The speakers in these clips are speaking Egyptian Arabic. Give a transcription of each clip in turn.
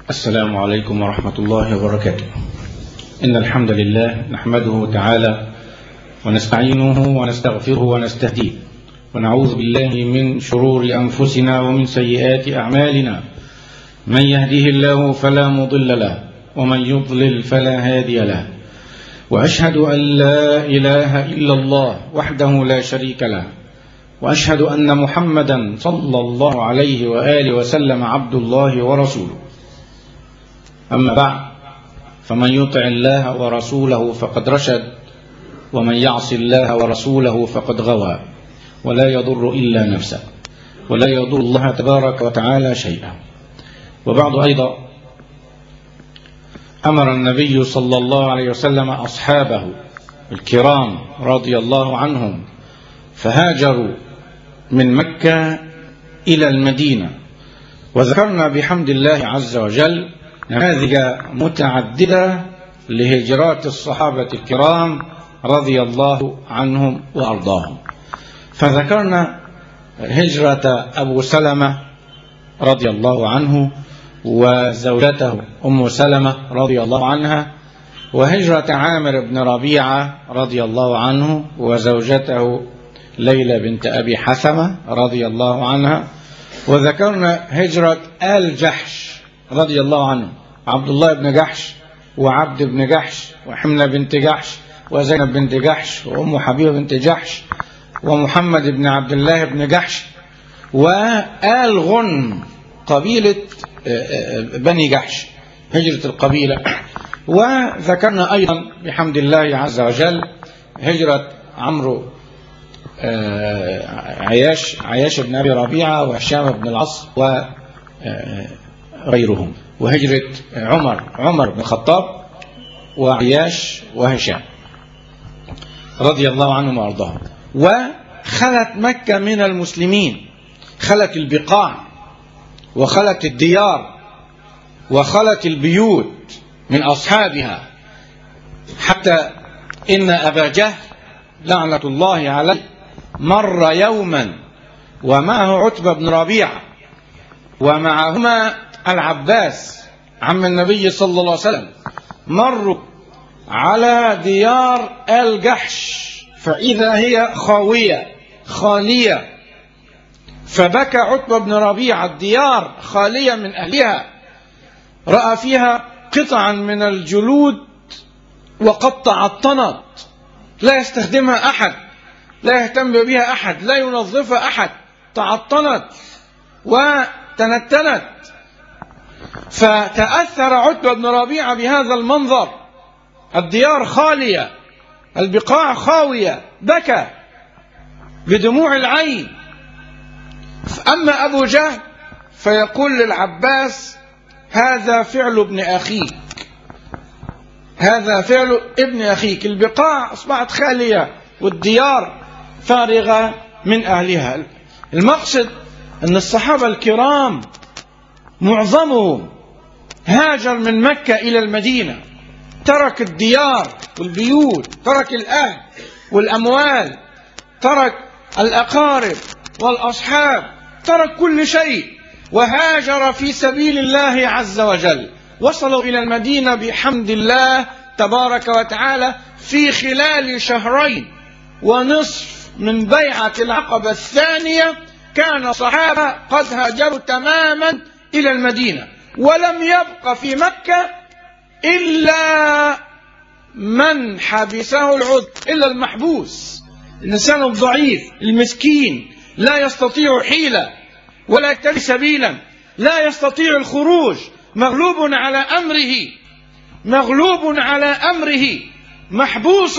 السلام عليكم ورحمة الله وبركاته إن الحمد لله نحمده تعالى ونستعينه ونستغفره ونستهديه ونعوذ بالله من شرور أنفسنا ومن سيئات أعمالنا من يهده الله فلا مضل له ومن يضلل فلا هادي له وأشهد أن لا إله إلا الله وحده لا شريك له وأشهد أن محمدا صلى الله عليه وآله وسلم عبد الله ورسوله أما بعد فمن يطع الله ورسوله فقد رشد ومن يعص الله ورسوله فقد غوى ولا يضر إلا نفسه ولا يضر الله تبارك وتعالى شيئا وبعد أيضا أمر النبي صلى الله عليه وسلم أصحابه الكرام رضي الله عنهم فهاجروا من مكة إلى المدينة وذكرنا بحمد الله عز وجل نماذج متعددة لهجرات الصحابة الكرام رضي الله عنهم وأرضاهم فذكرنا هجرة أبو سلمة رضي الله عنه وزوجته أم سلمة رضي الله عنها وهجرة عامر بن ربيعة رضي الله عنه وزوجته ليلى بنت أبي حثمة رضي الله عنها وذكرنا هجرة آل جحش رضي الله عنه عبد الله بن جحش وعبد بن جحش وحملة بنت جحش وزينب بنت جحش وأم حبيبة بنت جحش ومحمد بن عبد الله بن جحش وآل غن قبيلة بني جحش هجرة القبيلة وذكرنا أيضا بحمد الله عز وجل هجرة عمرو عياش عياش بن أبي ربيعة وهشام بن العص وغيرهم وهجرة عمر عمر بن الخطاب وعياش وهشام رضي الله عنهم وارضاهم وخلت مكة من المسلمين خلت البقاع وخلت الديار وخلت البيوت من أصحابها حتى إن أبا جهل لعنة الله عليه مر يوما ومعه عتبة بن ربيعة ومعهما العباس عم النبي صلى الله عليه وسلم مروا على ديار الجحش فإذا هي خاوية خالية فبكى عتبة بن ربيعة الديار خالية من أهلها رأى فيها قطعا من الجلود وقد تعطنت لا يستخدمها أحد لا يهتم بها أحد لا ينظفها أحد تعطنت وتنتنت فتأثر عتبة بن ربيعة بهذا المنظر الديار خالية البقاع خاوية بكى بدموع العين أما أبو جهل فيقول للعباس هذا فعل ابن أخيك هذا فعل ابن أخيك البقاع أصبحت خالية والديار فارغة من أهلها المقصد أن الصحابة الكرام معظمهم هاجر من مكة إلى المدينة ترك الديار والبيوت ترك الأهل والأموال ترك الأقارب والأصحاب ترك كل شيء وهاجر في سبيل الله عز وجل وصلوا إلى المدينة بحمد الله تبارك وتعالى في خلال شهرين ونصف من بيعة العقبة الثانية كان الصحابة قد هاجروا تماما إلى المدينة ولم يبق في مكة إلا من حبسه العذر إلا المحبوس الإنسان الضعيف المسكين لا يستطيع حيلة ولا يتبع سبيلا لا يستطيع الخروج مغلوب على أمره مغلوب على أمره محبوس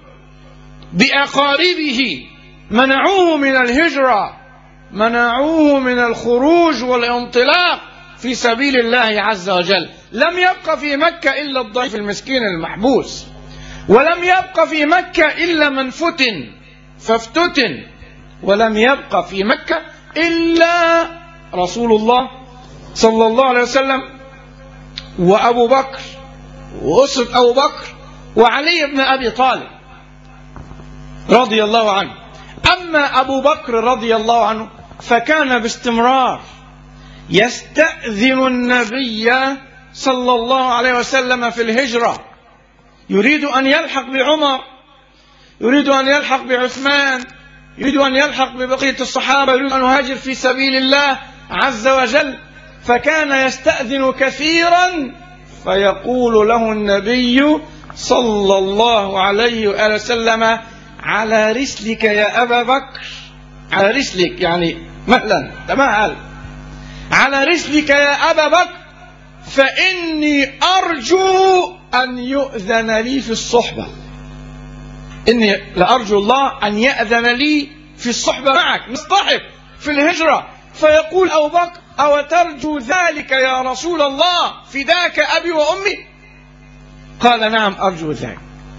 بأقاربه منعوه من الهجرة منعوه من الخروج والانطلاق في سبيل الله عز وجل لم يبق في مكة إلا الضعيف المسكين المحبوس ولم يبق في مكة إلا من فتن فافتتن ولم يبق في مكة إلا رسول الله صلى الله عليه وسلم وأبو بكر وأسرة أبو بكر وعلي بن أبي طالب رضي الله عنه أما أبو بكر رضي الله عنه فكان باستمرار يستأذن النبي صلى الله عليه وسلم في الهجرة يريد أن يلحق بعمر يريد أن يلحق بعثمان يريد أن يلحق ببقية الصحابة يريد أن يهاجر في سبيل الله عز وجل فكان يستأذن كثيرا فيقول له النبي صلى الله عليه وآله وسلم على رسلك يا أبا بكر على رسلك يعني مهلا تمهل على رسلك يا أبا بكر فإني أرجو أن يؤذن لي في الصحبة إني لأرجو الله أن يأذن لي في الصحبة معك نصطحب في الهجرة فيقول أبو بكر أو ترجو ذلك يا رسول الله فداك أبي وأمي قال نعم أرجو ذلك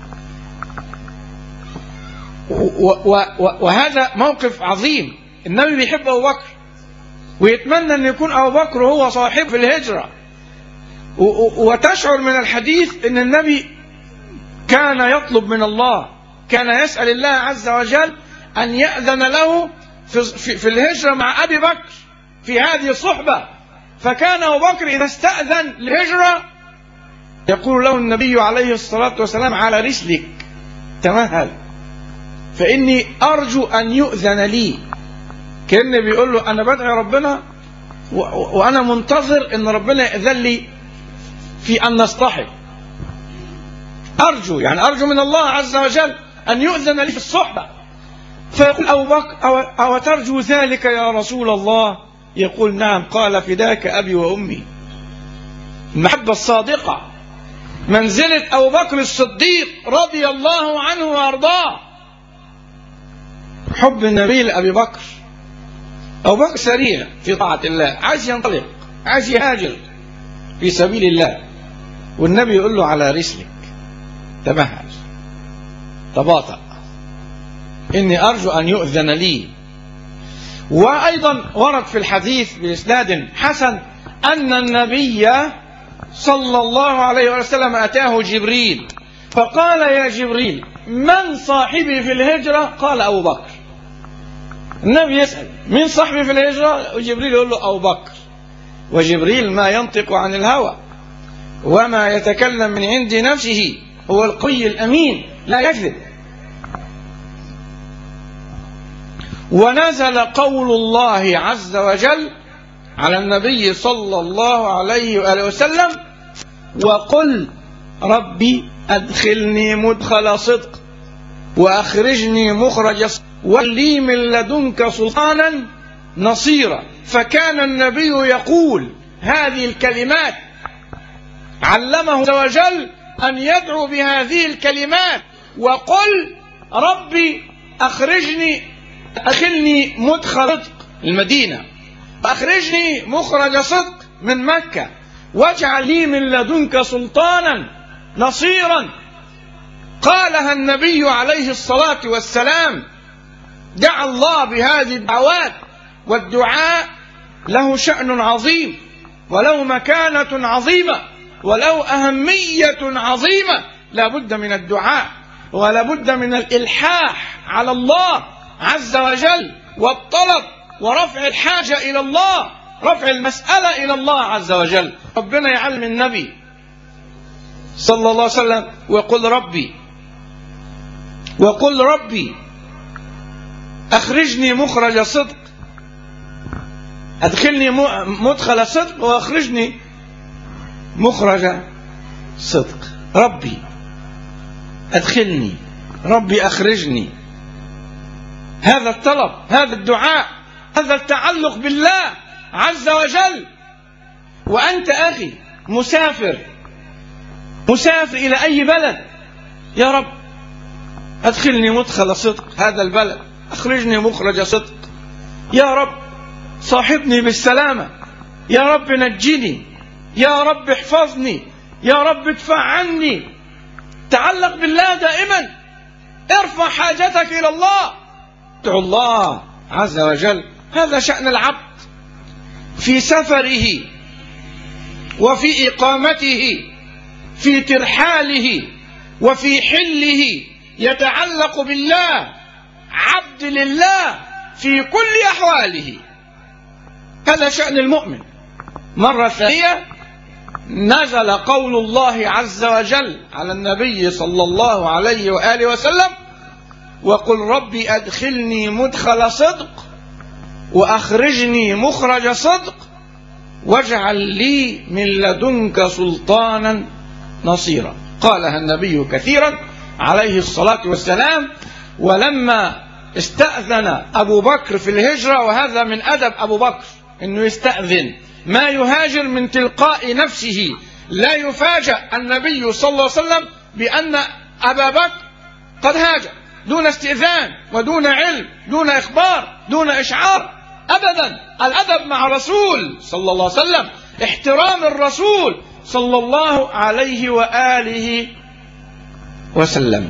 وهذا موقف عظيم النبي بيحب أبو بكر ويتمنى أن يكون أبو بكر هو صاحب في الهجرة وتشعر من الحديث أن النبي كان يطلب من الله كان يسأل الله عز وجل أن يأذن له في, في, في الهجرة مع أبي بكر في هذه الصحبة فكان أبو بكر إذا استأذن الهجرة يقول له النبي عليه الصلاة والسلام على رسلك تمهل فإني أرجو أن يؤذن لي كأن بيقول له أنا بدعي ربنا وأنا منتظر أن ربنا يأذن لي في أن نصطحب أرجو يعني أرجو من الله عز وجل أن يؤذن لي في الصحبة فيقول أبو بكر أو, أو ترجو ذلك يا رسول الله يقول نعم قال فداك أبي وأمي المحبة الصادقة منزلة أبو بكر الصديق رضي الله عنه وأرضاه حب النبي لأبي بكر أبو بكر سريع في طاعة الله عايز ينطلق عايز يهاجر في سبيل الله والنبي يقول له على رسلك تمهل تباطأ إني أرجو أن يؤذن لي وأيضا ورد في الحديث بإسناد حسن أن النبي صلى الله عليه وسلم أتاه جبريل فقال يا جبريل من صاحبي في الهجرة قال أبو بكر النبي يسأل من صاحبي في الهجرة وجبريل يقول له أبو بكر وجبريل ما ينطق عن الهوى وما يتكلم من عند نفسه هو القوي الأمين لا يكذب ونزل قول الله عز وجل على النبي صلى الله عليه وآله وسلم وقل ربي أدخلني مدخل صدق وأخرجني مخرج صدق ولي من لدنك سلطانا نصيرا فكان النبي يقول هذه الكلمات علمه عز وجل أن يدعو بهذه الكلمات وقل ربي أخرجني أدخلني مدخل صدق المدينة أخرجني مخرج صدق من مكة واجعل لي من لدنك سلطانا نصيرا قالها النبي عليه الصلاة والسلام دعا الله بهذه الدعوات والدعاء له شأن عظيم وله مكانة عظيمة وله أهمية عظيمة لا بد من الدعاء ولا بد من الإلحاح على الله عز وجل والطلب ورفع الحاجة إلى الله رفع المسألة إلى الله عز وجل ربنا يعلم النبي صلى الله عليه وسلم وقل ربي وقل ربي أخرجني مخرج صدق أدخلني مدخل صدق وأخرجني مخرج صدق ربي أدخلني ربي أخرجني هذا الطلب هذا الدعاء هذا التعلق بالله عز وجل وأنت أخي مسافر مسافر إلى أي بلد يا رب أدخلني مدخل صدق هذا البلد أخرجني مخرج صدق يا رب صاحبني بالسلامة يا رب نجني يا رب احفظني يا رب ادفع عني تعلق بالله دائما ارفع حاجتك إلى الله ادعو الله عز وجل هذا شأن العبد في سفره وفي إقامته في ترحاله وفي حله يتعلق بالله عبد لله في كل أحواله هذا شأن المؤمن مرة ثانية نزل قول الله عز وجل على النبي صلى الله عليه وآله وسلم وقل ربي أدخلني مدخل صدق وأخرجني مخرج صدق واجعل لي من لدنك سلطانا نصيرا قالها النبي كثيرا عليه الصلاة والسلام ولما استأذن أبو بكر في الهجرة وهذا من أدب أبو بكر أنه يستأذن ما يهاجر من تلقاء نفسه لا يفاجأ النبي صلى الله عليه وسلم بأن أبا بكر قد هاجر دون استئذان ودون علم دون إخبار دون إشعار أبدا الأدب مع رسول صلى الله عليه وسلم احترام الرسول صلى الله عليه وآله وسلم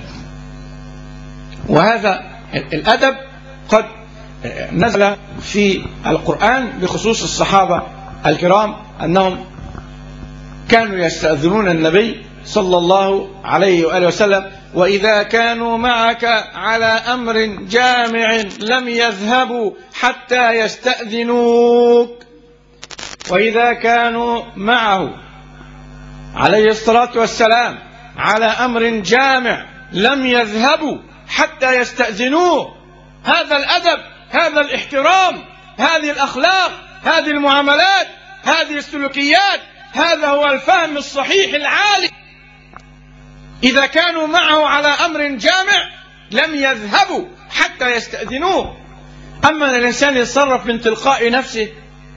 وهذا الأدب قد نزل في القرآن بخصوص الصحابة الكرام أنهم كانوا يستأذنون النبي صلى الله عليه وآله وسلم وإذا كانوا معك على أمر جامع لم يذهبوا حتى يستأذنوك وإذا كانوا معه عليه الصلاة والسلام على أمر جامع لم يذهبوا حتى يستأذنوه هذا الأدب هذا الاحترام هذه الأخلاق هذه المعاملات هذه السلوكيات هذا هو الفهم الصحيح العالي إذا كانوا معه على أمر جامع لم يذهبوا حتى يستأذنوه أما أن الإنسان يتصرف من تلقاء نفسه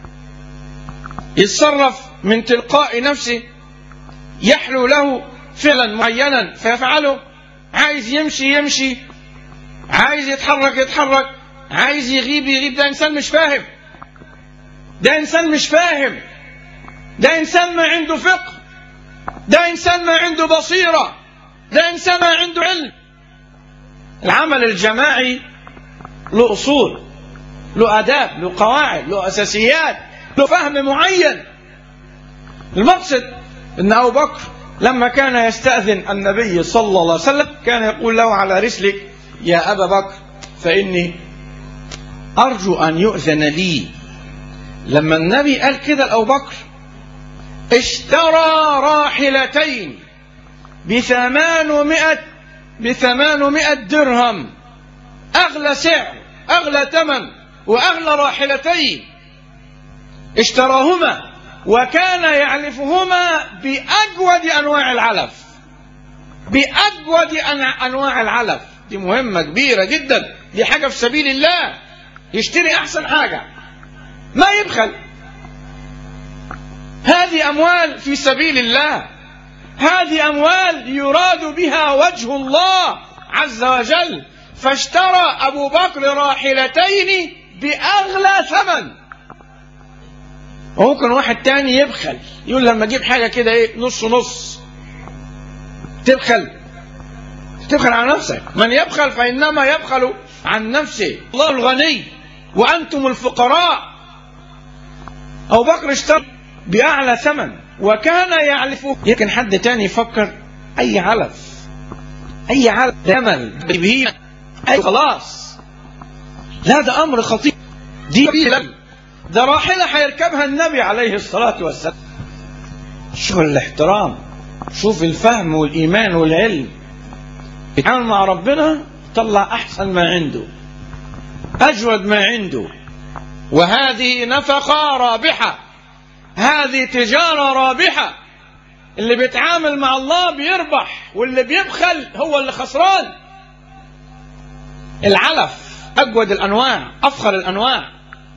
يتصرف من تلقاء نفسه يحلو له فعلا معينا فيفعله عايز يمشي يمشي عايز يتحرك يتحرك عايز يغيب يغيب ده إنسان مش فاهم ده إنسان مش فاهم ده إنسان ما عنده فقه ده إنسان ما عنده بصيرة ده إنسان ما عنده علم العمل الجماعي له أصول له آداب له قواعد له أساسيات له فهم معين المقصد أن أبو بكر لما كان يستأذن النبي صلى الله عليه وسلم كان يقول له على رسلك يا أبا بكر فإني أرجو أن يؤذن لي لما النبي قال كده لأبو بكر اشترى راحلتين بثمانمائة بثمانمائة درهم أغلى سعر أغلى ثمن وأغلى راحلتين اشتراهما وكان يعلفهما بأجود أنواع العلف بأجود أنواع العلف دي مهمة كبيرة جدا دي حاجة في سبيل الله يشتري أحسن حاجة ما يبخل هذه أموال في سبيل الله هذه أموال يراد بها وجه الله عز وجل فاشترى أبو بكر راحلتين بأغلى ثمن وممكن واحد تاني يبخل يقول لما اجيب حاجه كده ايه نص نص تبخل تبخل على نفسك من يبخل فانما يبخل عن نفسه الله الغني وانتم الفقراء ابو بكر اشترى باعلى ثمن وكان يعلفه يمكن حد تاني يفكر اي علف اي علف ثمن بهيمه اي خلاص لا ده امر خطير دي ده راحلة هيركبها النبي عليه الصلاة والسلام شوف الاحترام شوف الفهم والإيمان والعلم يتعامل مع ربنا طلع أحسن ما عنده أجود ما عنده وهذه نفقة رابحة هذه تجارة رابحة اللي بيتعامل مع الله بيربح واللي بيبخل هو اللي خسران العلف أجود الأنواع أفخر الأنواع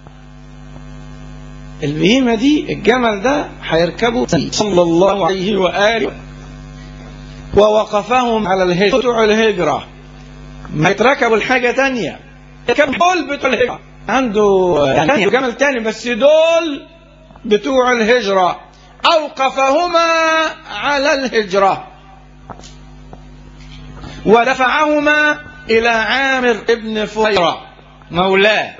البهيمة دي الجمل ده هيركبه صلى الله عليه وآله ووقفهم على الهجرة بتوع الهجرة ما يتركبوا الحاجة تانية كم دول بتوع الهجرة عنده يعني جمل تاني بس دول بتوع الهجرة أوقفهما على الهجرة ودفعهما إلى عامر ابن فهيرة مولاه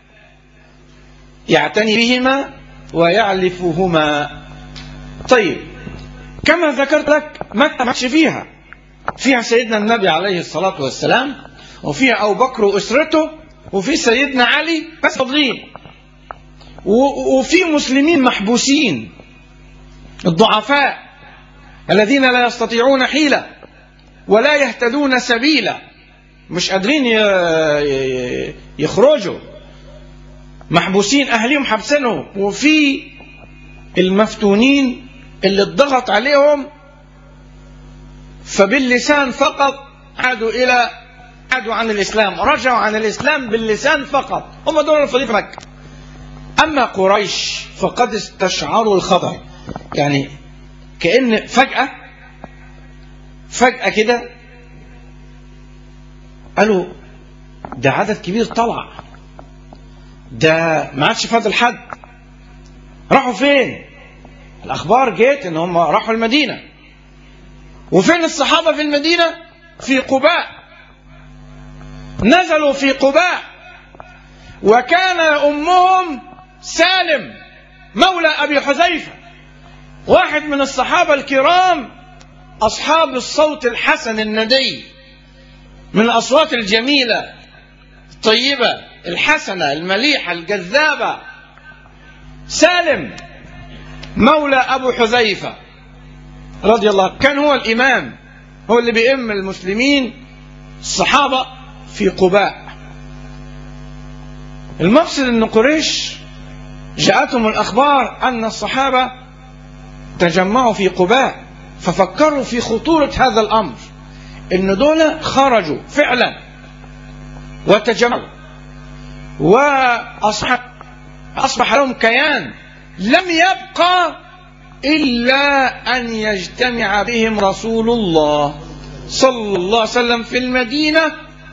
يعتني بهما ويعلفهما طيب كما ذكرت لك مكة ما فيها فيها سيدنا النبي عليه الصلاة والسلام وفيها أبو بكر وأسرته وفي سيدنا علي بس فاضلين وفي مسلمين محبوسين الضعفاء الذين لا يستطيعون حيلة ولا يهتدون سبيلا مش قادرين يخرجوا محبوسين أهليهم حبسينهم وفي المفتونين اللي اتضغط عليهم فباللسان فقط عادوا إلى عادوا عن الإسلام رجعوا عن الإسلام باللسان فقط هم دول الفضيل في مكة أما قريش فقد استشعروا الخطر يعني كأن فجأة فجأة كده قالوا ده عدد كبير طلع ده ما عادش فاضل حد راحوا فين الأخبار جت إن هم راحوا المدينة وفين الصحابة في المدينة في قباء نزلوا في قباء وكان أمهم سالم مولى أبي حذيفة واحد من الصحابة الكرام أصحاب الصوت الحسن الندي من الأصوات الجميلة الطيبة الحسنة المليحة الجذابة سالم مولى أبو حذيفة رضي الله كان هو الإمام هو اللي بيئم المسلمين الصحابة في قباء المقصد أن قريش جاءتهم الأخبار أن الصحابة تجمعوا في قباء ففكروا في خطورة هذا الأمر إن دول خرجوا فعلا وتجمعوا وأصبح أصبح لهم كيان لم يبقى إلا أن يجتمع بهم رسول الله صلى الله عليه وسلم في المدينة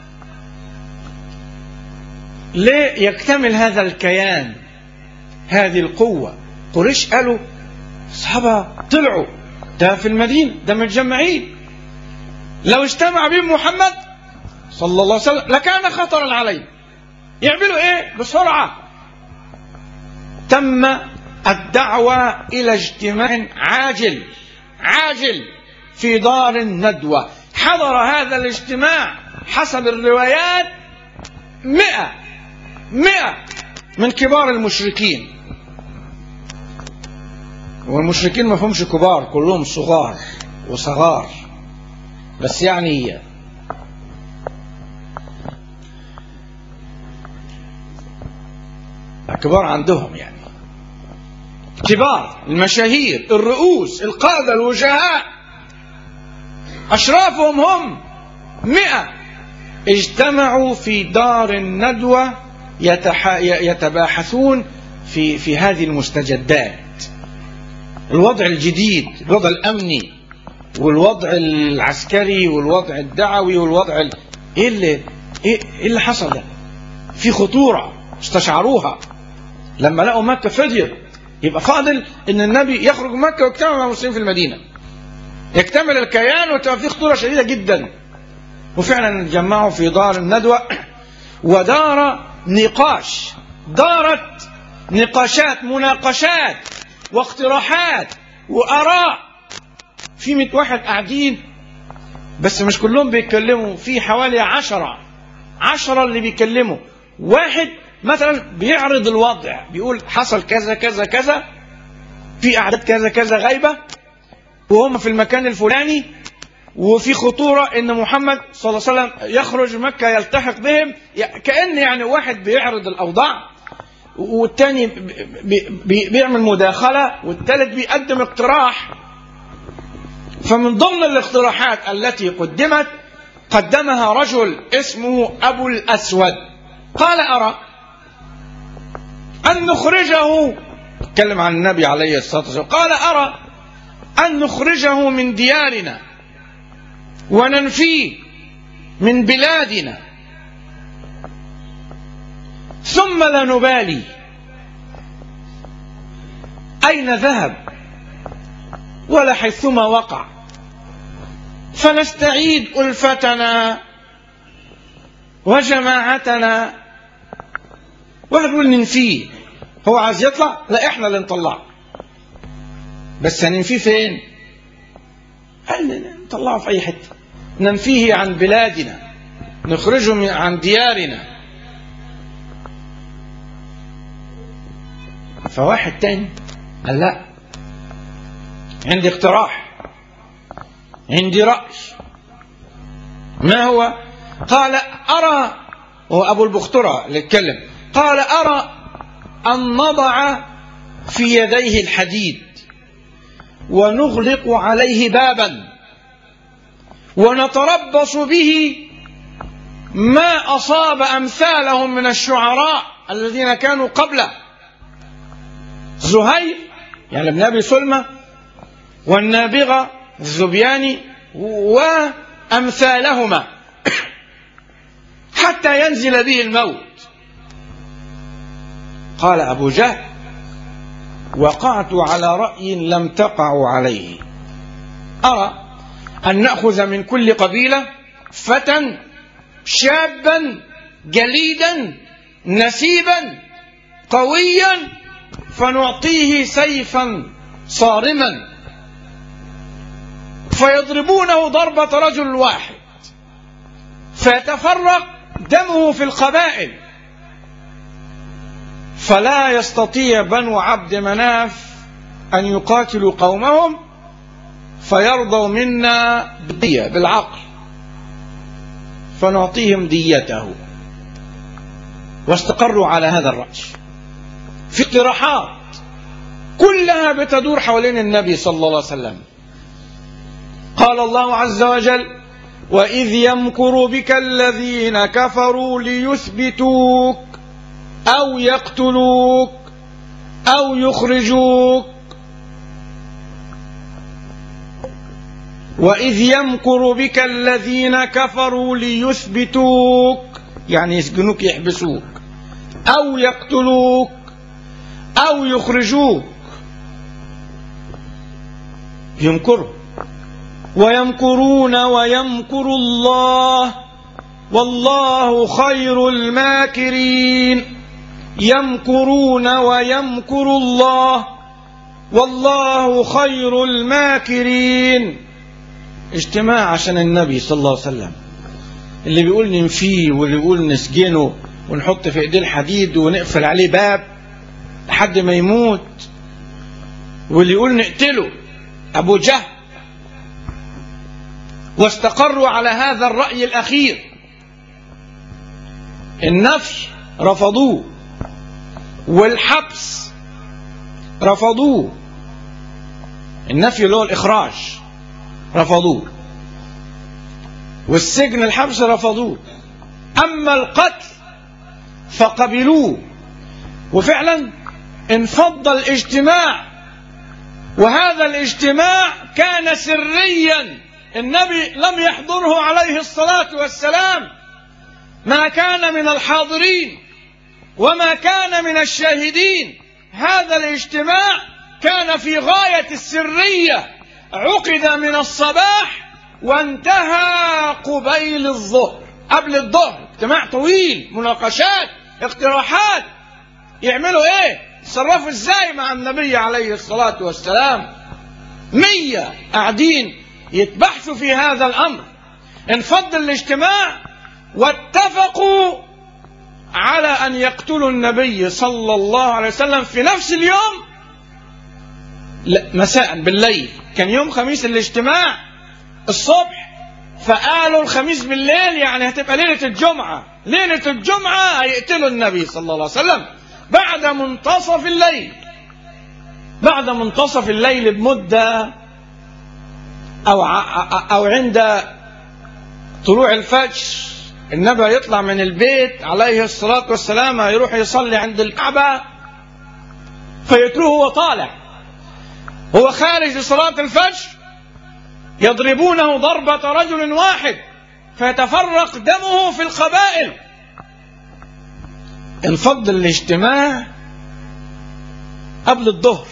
ليكتمل هذا الكيان هذه القوة قريش قالوا الصحابة طلعوا ده في المدينة ده متجمعين لو اجتمع بهم محمد صلى الله عليه وسلم لكان خطرا عليه يعملوا ايه بسرعة تم الدعوة إلى اجتماع عاجل عاجل في دار الندوة حضر هذا الاجتماع حسب الروايات مئة مئة من كبار المشركين والمشركين ما فهمش كبار كلهم صغار وصغار بس يعني كبار عندهم يعني كبار المشاهير الرؤوس القادة الوجهاء أشرافهم هم مئة اجتمعوا في دار الندوة يتح... يتباحثون في في هذه المستجدات الوضع الجديد الوضع الأمني والوضع العسكري والوضع الدعوي والوضع ال... ايه اللي ايه إيه اللي حصل ده في خطورة استشعروها لما لقوا مكة فضيت يبقى فاضل ان النبي يخرج من مكة ويجتمع مع المسلمين في المدينة يكتمل الكيان وتبقى في خطورة شديدة جدا وفعلا جمعوا في دار الندوة ودار نقاش دارت نقاشات مناقشات واقتراحات وآراء في 100 واحد قاعدين بس مش كلهم بيتكلموا في حوالي عشرة عشرة اللي بيكلموا واحد مثلا بيعرض الوضع بيقول حصل كذا كذا كذا في أعداد كذا كذا غايبة وهم في المكان الفلاني وفي خطورة ان محمد صلى الله عليه وسلم يخرج مكة يلتحق بهم كأن يعني واحد بيعرض الأوضاع والتاني بي بي بيعمل مداخلة والتالت بيقدم اقتراح فمن ضمن الاقتراحات التي قدمت قدمها رجل اسمه أبو الأسود قال أرى أن نخرجه تكلم عن النبي عليه الصلاة والسلام قال أرى أن نخرجه من ديارنا وننفيه من بلادنا ثم لا نبالي أين ذهب ولا حيثما وقع فنستعيد ألفتنا وجماعتنا وهنقول ننفيه هو عايز يطلع لا احنا اللي نطلعه بس هننفيه فين قال نطلعه في اي حته ننفيه عن بلادنا نخرجه من عن ديارنا فواحد تاني قال لا عندي اقتراح عندي رأي ما هو قال أرى هو أبو البخترة اللي اتكلم قال أرى أن نضع في يديه الحديد ونغلق عليه بابا ونتربص به ما أصاب أمثالهم من الشعراء الذين كانوا قبله زهير يعني ابن أبي سلمة والنابغة الزبياني وأمثالهما حتى ينزل به الموت قال أبو جهل وقعت على رأي لم تقعوا عليه أرى أن نأخذ من كل قبيلة فتى شابا جليدا نسيبا قويا فنعطيه سيفا صارما فيضربونه ضربة رجل واحد فيتفرق دمه في القبائل فلا يستطيع بنو عبد مناف أن يقاتلوا قومهم فيرضوا منا بالدية بالعقل فنعطيهم ديته واستقروا على هذا الرأي في اقتراحات كلها بتدور حوالين النبي صلى الله عليه وسلم قال الله عز وجل وإذ يمكر بك الذين كفروا ليثبتوك أو يقتلوك أو يخرجوك وإذ يمكر بك الذين كفروا ليثبتوك يعني يسجنوك يحبسوك أو يقتلوك أو يخرجوك يمكروا ويمكرون ويمكر الله والله خير الماكرين يمكرون ويمكر الله والله خير الماكرين اجتماع عشان النبي صلى الله عليه وسلم اللي بيقول ننفيه واللي بيقول نسجنه ونحط في ايديه الحديد ونقفل عليه باب لحد ما يموت واللي يقول نقتله ابو جهل واستقروا على هذا الرأي الأخير النفي رفضوه والحبس رفضوه النفي اللي هو الإخراج رفضوه والسجن الحبس رفضوه أما القتل فقبلوه وفعلا انفض الاجتماع وهذا الاجتماع كان سريا النبي لم يحضره عليه الصلاة والسلام ما كان من الحاضرين وما كان من الشاهدين هذا الاجتماع كان في غاية السرية عقد من الصباح وانتهى قبيل الظهر قبل الظهر اجتماع طويل مناقشات اقتراحات يعملوا ايه يتصرفوا ازاي مع النبي عليه الصلاة والسلام مية قاعدين يتبحثوا في هذا الأمر انفض الاجتماع واتفقوا على أن يقتلوا النبي صلى الله عليه وسلم في نفس اليوم لا مساء بالليل كان يوم خميس الاجتماع الصبح فقالوا الخميس بالليل يعني هتبقى ليلة الجمعة ليلة الجمعة هيقتلوا النبي صلى الله عليه وسلم بعد منتصف الليل بعد منتصف الليل بمدة أو أو عند طلوع الفجر النبي يطلع من البيت عليه الصلاة والسلام يروح يصلي عند الكعبة فيتروه هو طالع هو خارج صلاة الفجر يضربونه ضربة رجل واحد فيتفرق دمه في القبائل انفض الاجتماع قبل الظهر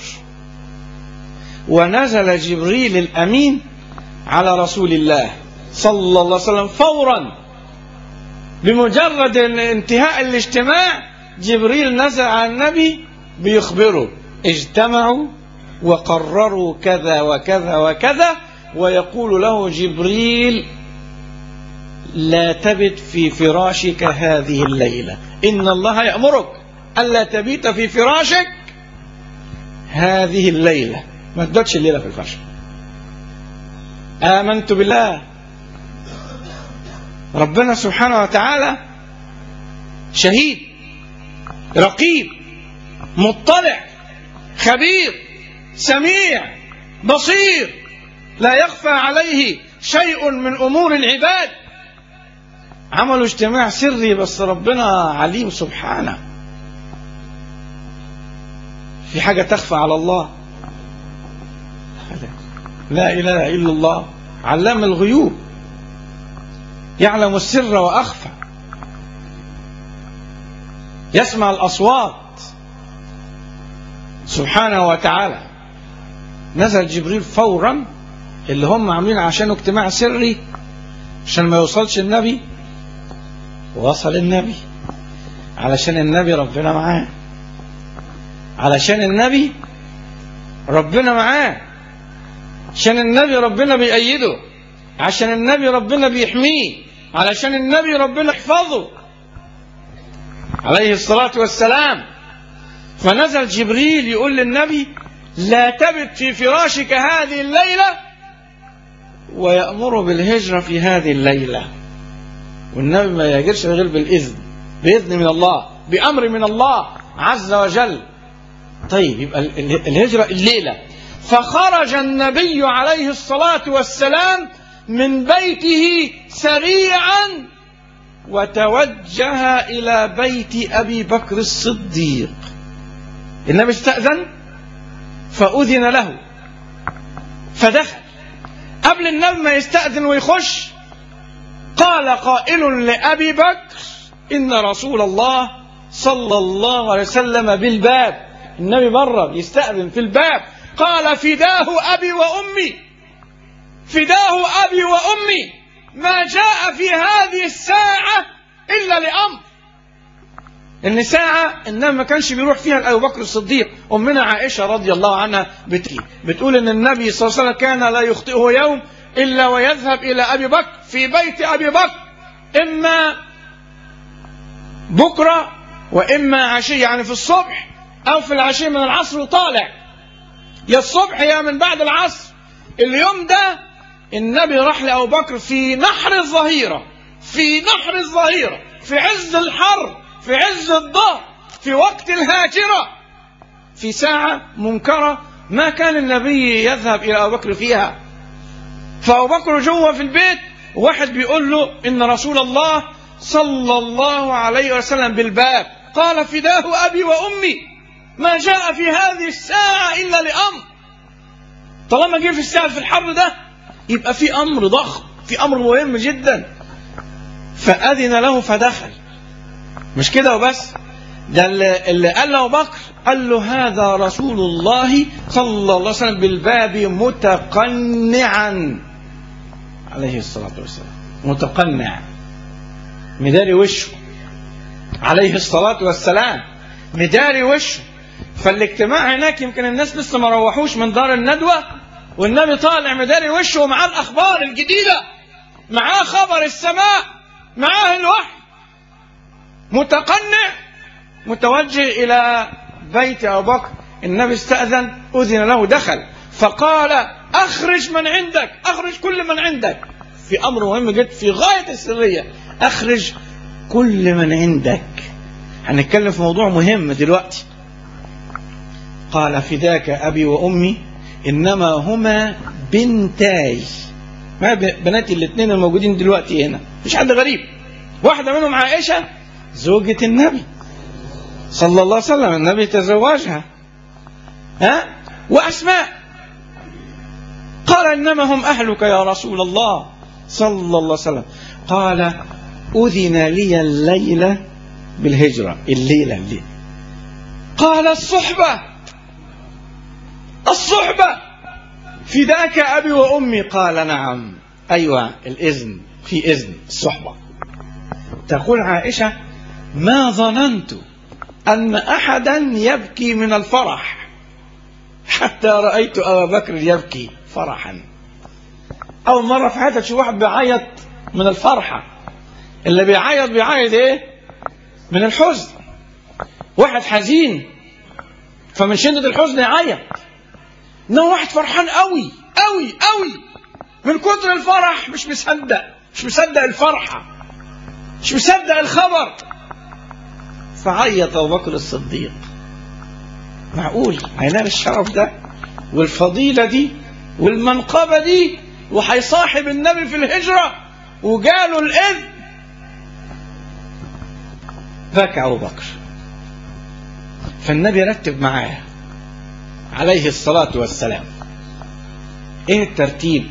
ونزل جبريل الأمين على رسول الله صلى الله عليه وسلم فورا بمجرد انتهاء الاجتماع جبريل نزل على النبي بيخبره اجتمعوا وقرروا كذا وكذا وكذا ويقول له جبريل لا تبت في فراشك هذه الليلة إن الله يأمرك ألا تبيت في فراشك هذه الليلة ما تباتش الليلة في الفرش آمنت بالله ربنا سبحانه وتعالى شهيد رقيب مطلع خبير سميع بصير لا يخفى عليه شيء من امور العباد عملوا اجتماع سري بس ربنا عليم سبحانه في حاجه تخفى على الله لا اله الا الله علام الغيوب يعلم السر واخفى يسمع الاصوات سبحانه وتعالى نزل جبريل فورا اللي هم عاملين عشانه اجتماع سري عشان ما يوصلش النبي وصل النبي علشان النبي ربنا معاه علشان النبي ربنا معاه عشان النبي ربنا بيأيده عشان النبي ربنا بيحميه علشان النبي ربنا يحفظه عليه الصلاة والسلام فنزل جبريل يقول للنبي لا تبت في فراشك هذه الليلة ويأمر بالهجرة في هذه الليلة والنبي ما يهاجرش غير بالإذن بإذن من الله بأمر من الله عز وجل طيب يبقى الهجرة الليلة فخرج النبي عليه الصلاة والسلام من بيته سريعا وتوجه إلى بيت أبي بكر الصديق النبي استأذن فأذن له فدخل قبل النبي ما يستأذن ويخش قال قائل لأبي بكر إن رسول الله صلى الله عليه وسلم بالباب النبي مرة يستأذن في الباب قال فداه أبي وأمي فداه أبي وأمي ما جاء في هذه الساعة إلا لأمر ان ساعة انما ما كانش بيروح فيها لأبو بكر الصديق امنا عائشة رضي الله عنها بتقول بتقول ان النبي صلى الله عليه وسلم كان لا يخطئه يوم الا ويذهب الى ابي بكر في بيت ابي بكر اما بكرة واما عشية يعني في الصبح او في العشية من العصر وطالع يا الصبح يا من بعد العصر اليوم ده النبي راح لابو بكر في نحر الظهيرة في نحر الظهيرة في عز الحر في عز الظهر في وقت الهاجرة في ساعة منكرة ما كان النبي يذهب إلى أبو بكر فيها فأبو بكر جوه في البيت واحد بيقول له إن رسول الله صلى الله عليه وسلم بالباب قال فداه أبي وأمي ما جاء في هذه الساعة إلا لأمر طالما جه في الساعة في الحر ده يبقى في أمر ضخم في أمر مهم جدا فأذن له فدخل مش كده وبس ده اللي, اللي قال له بكر قال له هذا رسول الله صلى الله عليه وسلم بالباب متقنعا عليه الصلاة والسلام متقنع مداري وشه عليه الصلاة والسلام مداري وشه فالاجتماع هناك يمكن الناس لسه ما روحوش من دار الندوة والنبي طالع مداري وشه ومعاه الأخبار الجديدة معاه خبر السماء معاه الوحي متقنع متوجه إلى بيت أبو بكر النبي استأذن أذن له دخل فقال أخرج من عندك أخرج كل من عندك في أمر مهم جدا في غاية السرية أخرج كل من عندك هنتكلم في موضوع مهم دلوقتي قال فداك أبي وأمي إنما هما بنتاي ما بناتي الاثنين الموجودين دلوقتي هنا مش حد غريب واحدة منهم عائشة زوجة النبي صلى الله عليه وسلم النبي تزوجها ها وأسماء قال إنما هم أهلك يا رسول الله صلى الله عليه وسلم قال أذن لي الليلة بالهجرة الليلة الليلة قال الصحبة الصحبة فداك أبي وأمي قال نعم أيوة الإذن في إذن الصحبة تقول عائشة ما ظننت أن أحدا يبكي من الفرح حتى رأيت أبا بكر يبكي فرحا أول مرة في حياتك تشوف واحد بيعيط من الفرحة اللي بيعيط بيعيط إيه؟ من الحزن واحد حزين فمن شدة الحزن يعيط انما واحد فرحان قوي قوي قوي من كتر الفرح مش مصدق مش مصدق الفرحه مش مصدق الخبر فعيط ابو بكر الصديق معقول هينال الشرف ده والفضيله دي والمنقبه دي وهيصاحب النبي في الهجره وجاله الاذن بكى ابو بكر فالنبي رتب معاه عليه الصلاه والسلام ايه الترتيب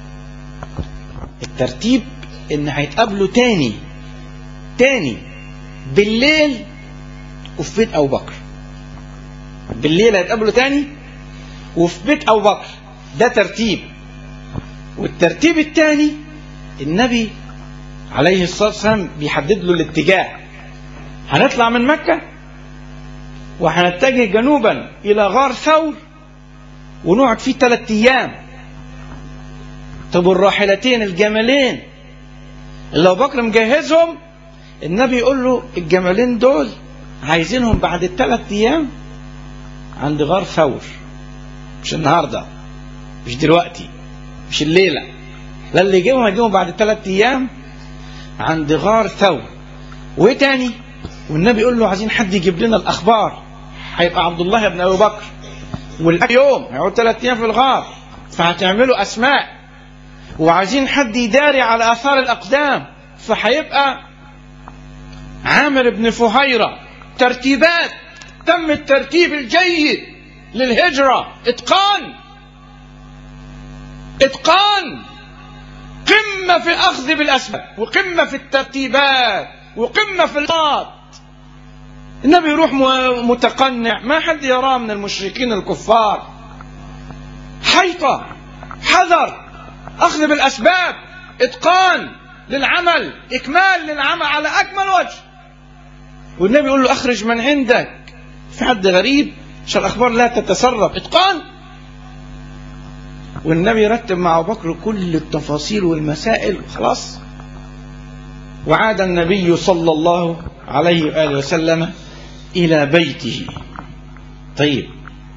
الترتيب ان هيتقابلوا تاني تاني بالليل وفي بيت ابو بكر بالليل هيتقابلوا تاني وفي بيت ابو بكر ده ترتيب والترتيب الثاني النبي عليه الصلاه والسلام بيحدد له الاتجاه هنطلع من مكه وهنتجه جنوبا الى غار ثور ونقعد فيه ثلاث ايام طب الراحلتين الجملين اللي ابو بكر مجهزهم النبي يقول له الجملين دول عايزينهم بعد الثلاث ايام عند غار ثور مش النهارده مش دلوقتي مش الليله لا اللي يجيبهم هيجيبهم بعد ثلاث ايام عند غار ثور وايه تاني والنبي يقول له عايزين حد يجيب لنا الاخبار هيبقى عبد الله بن ابي بكر والاكل يوم هيقعد ثلاث ايام في الغار فهتعملوا اسماء وعايزين حد يداري على اثار الاقدام فهيبقى عامر بن فهيره ترتيبات تم الترتيب الجيد للهجره اتقان اتقان قمه في الاخذ بالاسباب وقمه في الترتيبات وقمه في الخط النبي يروح متقنع ما حد يراه من المشركين الكفار حيطه حذر اخذ بالاسباب اتقان للعمل اكمال للعمل على اكمل وجه والنبي يقول له اخرج من عندك في حد غريب عشان الاخبار لا تتسرب اتقان والنبي يرتب مع ابو بكر كل التفاصيل والمسائل خلاص وعاد النبي صلى الله عليه واله وسلم الى بيته طيب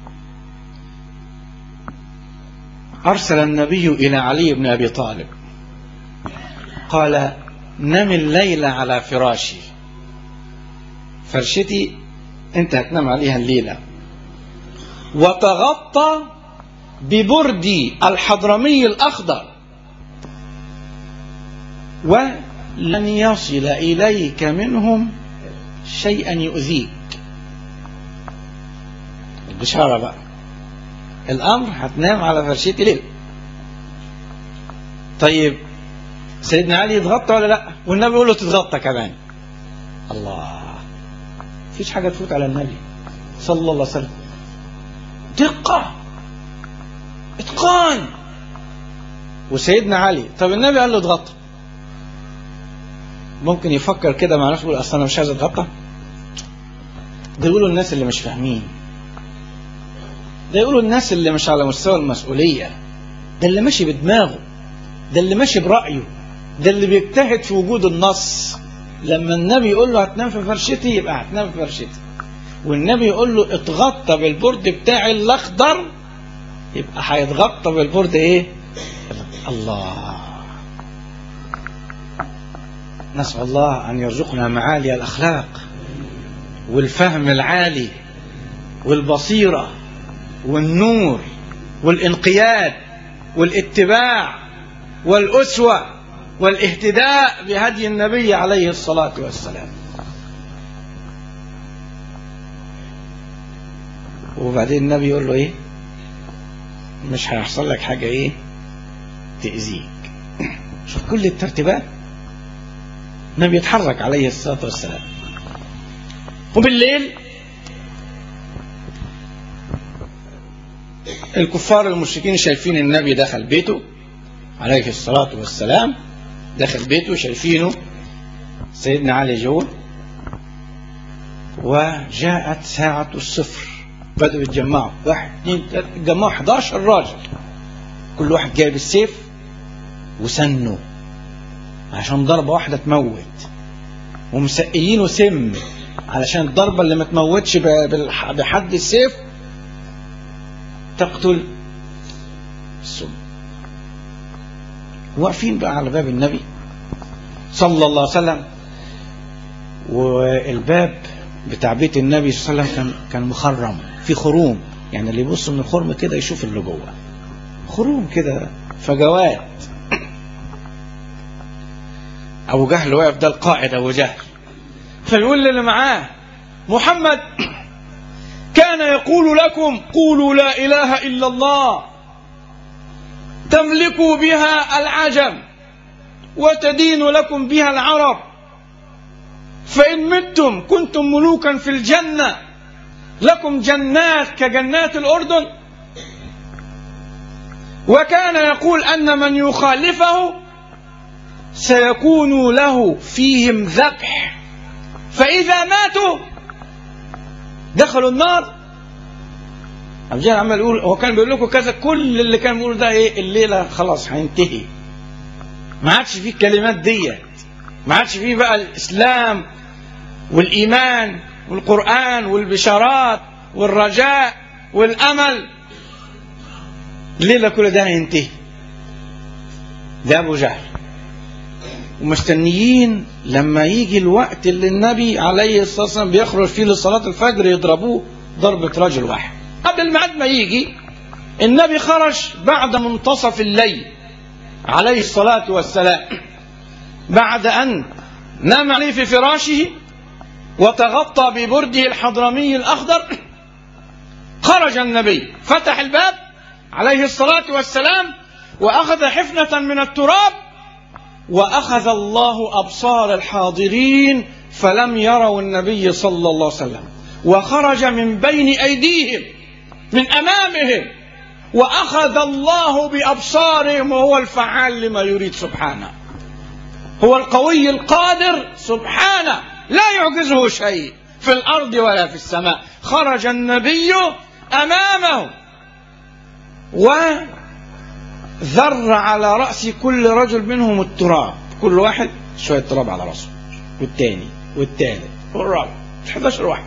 ارسل النبي الى علي بن ابي طالب قال نم الليل على فراشي فرشتي انت هتنام عليها الليله وتغطى ببردي الحضرمي الاخضر ولن يصل اليك منهم شيئا يؤذيك البشاره بقى الامر هتنام على فرشتي ليل طيب سيدنا علي يتغطى ولا لا والنبي يقول له تتغطى كمان الله مفيش حاجه تفوت على النبي صلى الله عليه وسلم دقه اتقان وسيدنا علي طب النبي قال له اتغطى ممكن يفكر كده مع نفسه يقول اصل انا مش عايز اتغطى ده يقولوا الناس اللي مش فاهمين ده يقولوا الناس اللي مش على مستوى المسؤوليه ده اللي ماشي بدماغه ده اللي ماشي برايه ده اللي بيجتهد في وجود النص لما النبي يقول له هتنام في فرشتي يبقى هتنام في فرشتي والنبي يقول له اتغطى بالبرد بتاعي الاخضر يبقى هيتغطى بالبرد ايه الله نسأل الله أن يرزقنا معالي الأخلاق والفهم العالي والبصيرة والنور والانقياد والاتباع والأسوة والاهتداء بهدي النبي عليه الصلاة والسلام وبعدين النبي يقول له ايه مش هيحصل لك حاجة ايه تأذيك شوف كل الترتيبات النبي يتحرك عليه الصلاة والسلام وبالليل الكفار المشركين شايفين النبي دخل بيته عليه الصلاة والسلام دخل بيته شايفينه سيدنا علي جوه وجاءت ساعة الصفر بدأوا يتجمعوا واحد اثنين ثلاثة اتجمعوا 11 راجل كل واحد جايب السيف وسنه عشان ضربة واحدة تموت ومسقيينه سم علشان الضربة اللي ما تموتش بحد السيف تقتل السم واقفين بقى على باب النبي صلى الله عليه وسلم والباب بتاع بيت النبي صلى الله عليه وسلم كان كان مخرم في خروم يعني اللي يبص من الخرم كده يشوف اللي جوه خروم كده فجوات ابو جهل واقف ده القائد ابو جهل فيقول للي معاه محمد كان يقول لكم قولوا لا اله الا الله تملكوا بها العجم وتدين لكم بها العرب فإن متم كنتم ملوكا في الجنة لكم جنات كجنات الأردن وكان يقول أن من يخالفه سيكون له فيهم ذبح فإذا ماتوا دخلوا النار أبو جهل عمال يقول هو كان بيقول لكم كذا كل اللي كان بيقول ده ايه الليله خلاص هينتهي ما عادش فيه الكلمات ديت ما عادش فيه بقى الاسلام والايمان والقران والبشارات والرجاء والامل الليله كل ده هينتهي ده ابو جهل ومستنيين لما يجي الوقت اللي النبي عليه الصلاه والسلام بيخرج فيه لصلاه الفجر يضربوه ضربه رجل واحد قبل الميعاد ما يجي النبي خرج بعد منتصف الليل عليه الصلاة والسلام بعد أن نام عليه في فراشه وتغطى ببرده الحضرمي الأخضر خرج النبي فتح الباب عليه الصلاة والسلام وأخذ حفنة من التراب وأخذ الله أبصار الحاضرين فلم يروا النبي صلى الله عليه وسلم وخرج من بين أيديهم من أمامهم وأخذ الله بأبصارهم وهو الفعال لما يريد سبحانه هو القوي القادر سبحانه لا يعجزه شيء في الأرض ولا في السماء خرج النبي أمامه وذر على رأس كل رجل منهم التراب كل واحد شوية تراب على رأسه والتاني والتالت والرابع 11 واحد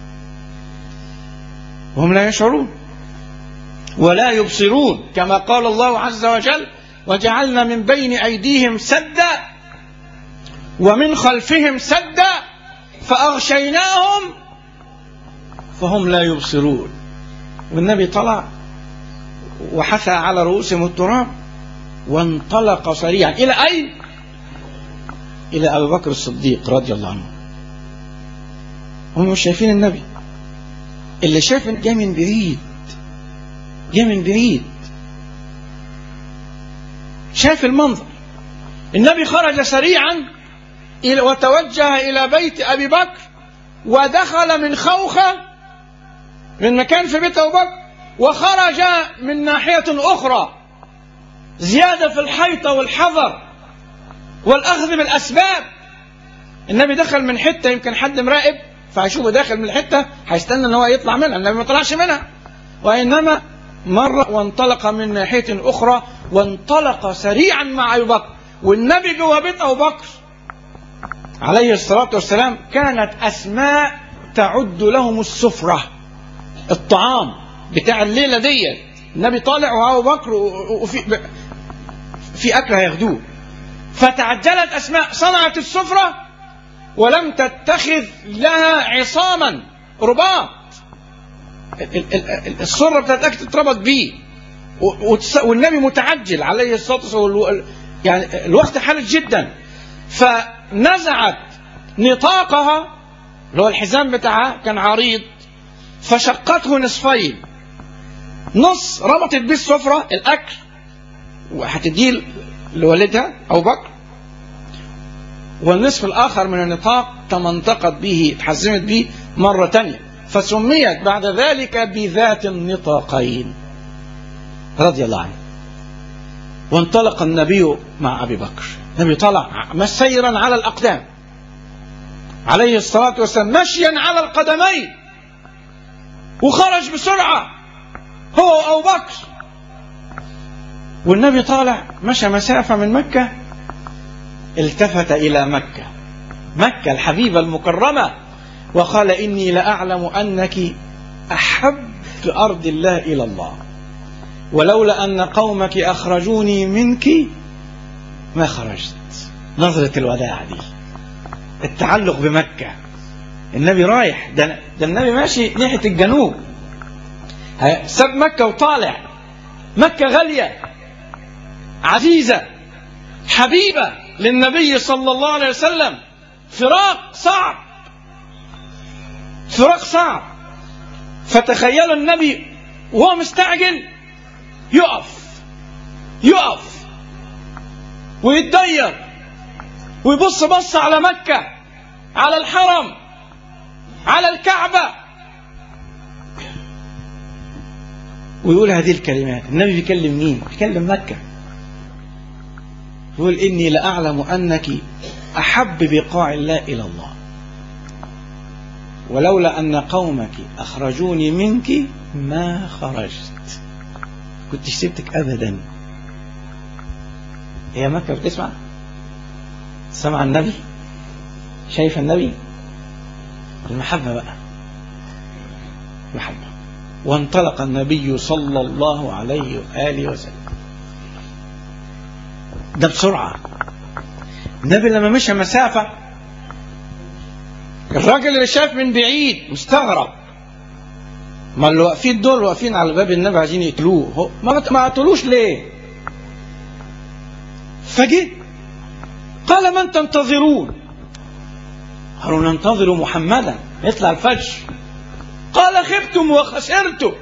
وهم لا يشعرون ولا يبصرون كما قال الله عز وجل وجعلنا من بين ايديهم سدا ومن خلفهم سدا فاغشيناهم فهم لا يبصرون والنبي طلع وحثى على رؤوسهم التراب وانطلق سريعا الى اين الى ابي بكر الصديق رضي الله عنه هم مش شايفين النبي اللي شاف جاي من بعيد جاي من بعيد شاف المنظر النبي خرج سريعا وتوجه إلى بيت أبي بكر ودخل من خوخة من مكان في بيت أبو بكر وخرج من ناحية أخرى زيادة في الحيطة والحذر والأخذ بالأسباب النبي دخل من حتة يمكن حد مراقب فهيشوفه داخل من الحتة هيستنى ان هو يطلع منها النبي ما طلعش منها وإنما مر وانطلق من ناحية أخرى وانطلق سريعا مع أبي بكر والنبي جوه بيت أبو بكر عليه الصلاة والسلام كانت أسماء تعد لهم السفرة الطعام بتاع الليلة ديت النبي طالع وأبو بكر وفي في أكل هياخدوه فتعجلت أسماء صنعت السفرة ولم تتخذ لها عصاما رباط السرة بتاعت الأكل اتربط بيه والنبي متعجل عليه الصلاة والسلام يعني الوقت حالج جدا فنزعت نطاقها اللي هو الحزام بتاعها كان عريض فشقته نصفين نص ربطت بيه السفرة الأكل وهتديه لوالدها أبو بكر والنصف الآخر من النطاق تمنطقت به اتحزمت به مرة تانية فسميت بعد ذلك بذات النطاقين رضي الله عنه وانطلق النبي مع أبي بكر النبي طلع مسيرا على الأقدام عليه الصلاة والسلام مشيا على القدمين وخرج بسرعة هو وأبو بكر والنبي طالع مشى مسافة من مكة التفت إلى مكة مكة الحبيبة المكرمة وقال إني لأعلم أنك أحب أرض الله إلى الله ولولا أن قومك أخرجوني منك ما خرجت نظرة الوداع دي التعلق بمكة النبي رايح ده, ده النبي ماشي ناحية الجنوب ساب مكة وطالع مكة غالية عزيزة حبيبة للنبي صلى الله عليه وسلم فراق صعب فراق صعب فتخيلوا النبي وهو مستعجل يقف يقف ويتضير ويبص بص على مكة على الحرم على الكعبة ويقول هذه الكلمات النبي بيكلم مين بيكلم مكة يقول إني لأعلم أنك أحب بقاع الله إلى الله ولولا أن قومك أخرجوني منك ما خرجت كنت سبتك أبدا هي مكة بتسمع سمع النبي شايف النبي المحبة بقى محبة وانطلق النبي صلى الله عليه وآله وسلم ده بسرعة النبي لما مشى مسافة الراجل اللي شاف من بعيد مستغرب ما اللي واقفين دول واقفين على باب النبي عايزين يقتلوه هو ما ما قتلوش ليه؟ فجه قال من تنتظرون؟ قالوا ننتظر محمدا يطلع الفجر قال خبتم وخسرتم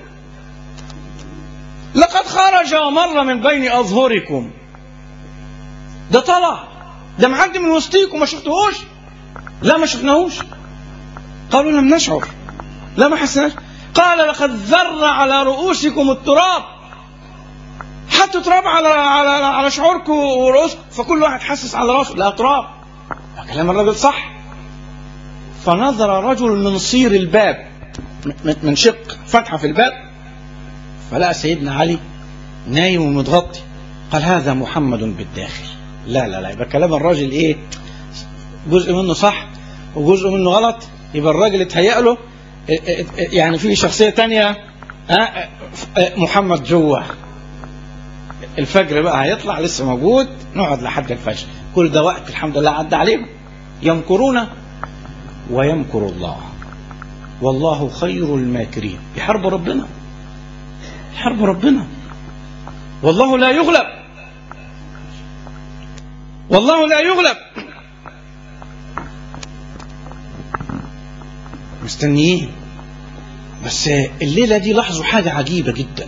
لقد خرج ومر من بين أظهركم ده طلع ده معدي من وسطيكم ما شفتوهوش لا ما شفناهوش قالوا لم نشعر لا ما حسناش قال لقد ذر على رؤوسكم التراب حطوا تراب على على على شعوركم ورؤوسكم فكل واحد حسس على راسه لا تراب كلام الرجل صح فنظر رجل من صير الباب من شق فتحه في الباب فلقى سيدنا علي نايم ومتغطي قال هذا محمد بالداخل لا لا لا يبقى كلام الراجل ايه جزء منه صح وجزء منه غلط يبقى الراجل اتهيأ له يعني في شخصية تانية محمد جوه الفجر بقى هيطلع لسه موجود نقعد لحد الفجر كل ده وقت الحمد لله عدى عليهم يمكرون ويمكر الله والله خير الماكرين يحارب ربنا يحارب ربنا والله لا يغلب والله لا يغلب مستنيين بس الليلة دي لاحظوا حاجة عجيبة جدا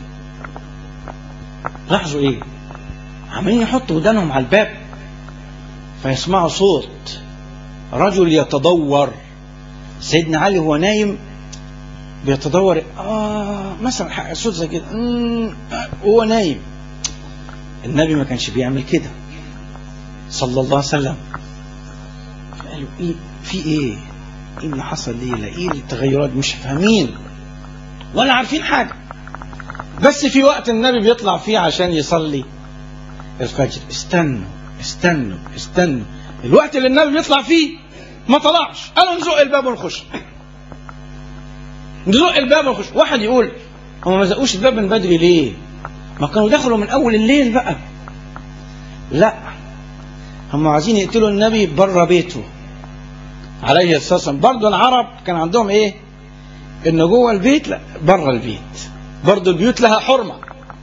لاحظوا ايه عمالين يحطوا ودانهم على الباب فيسمعوا صوت رجل يتدور سيدنا علي هو نايم بيتدور اه مثلا صوت زي كده هو نايم النبي ما كانش بيعمل كده صلى الله عليه وسلم قالوا ايه في ايه ايه اللي حصل ليه ايه التغيرات مش فاهمين ولا عارفين حاجه بس في وقت النبي بيطلع فيه عشان يصلي الفجر استنوا استنوا استنوا الوقت اللي النبي بيطلع فيه ما طلعش قالوا نزق الباب ونخش نزق الباب ونخش واحد يقول هم ما زقوش الباب من بدري ليه ما كانوا دخلوا من اول الليل بقى لا هم عايزين يقتلوا النبي بره بيته عليه الصلاه والسلام برضه العرب كان عندهم ايه ان جوه البيت لا بره البيت برضه البيوت لها حرمه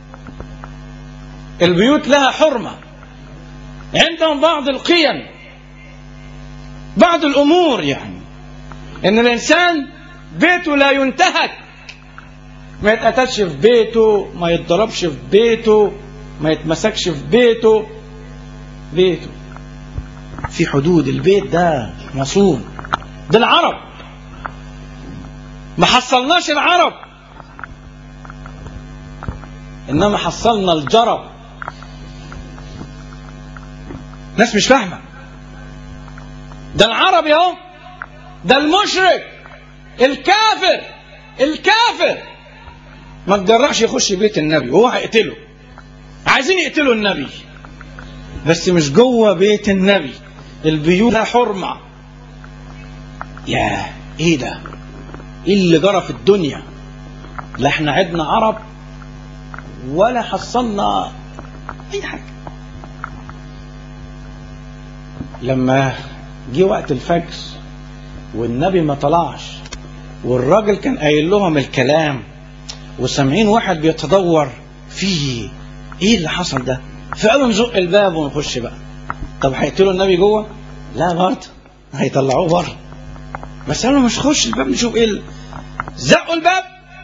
البيوت لها حرمه عندهم بعض القيم بعض الامور يعني ان الانسان بيته لا ينتهك ما يتقتلش في بيته ما يتضربش في بيته ما يتمسكش في بيته بيته في حدود البيت ده مصون ده العرب ما حصلناش العرب انما حصلنا الجرب ناس مش فاهمه ده العربي اهو ده المشرك الكافر الكافر ما تجرأش يخش بيت النبي وهو هيقتله عايزين يقتلوا النبي بس مش جوه بيت النبي البيوت لها حرمة يا ايه ده ايه اللي جرى في الدنيا لا احنا عدنا عرب ولا حصلنا اي حاجه لما جه وقت الفجر والنبي ما طلعش والراجل كان قايل لهم الكلام وسامعين واحد بيتدور فيه ايه اللي حصل ده فقالوا نزق الباب ونخش بقى طب هيقتلوا النبي جوه لا برضه هيطلعوه بره بس قالوا مش خش الباب نشوف ايه ال- زقوا الباب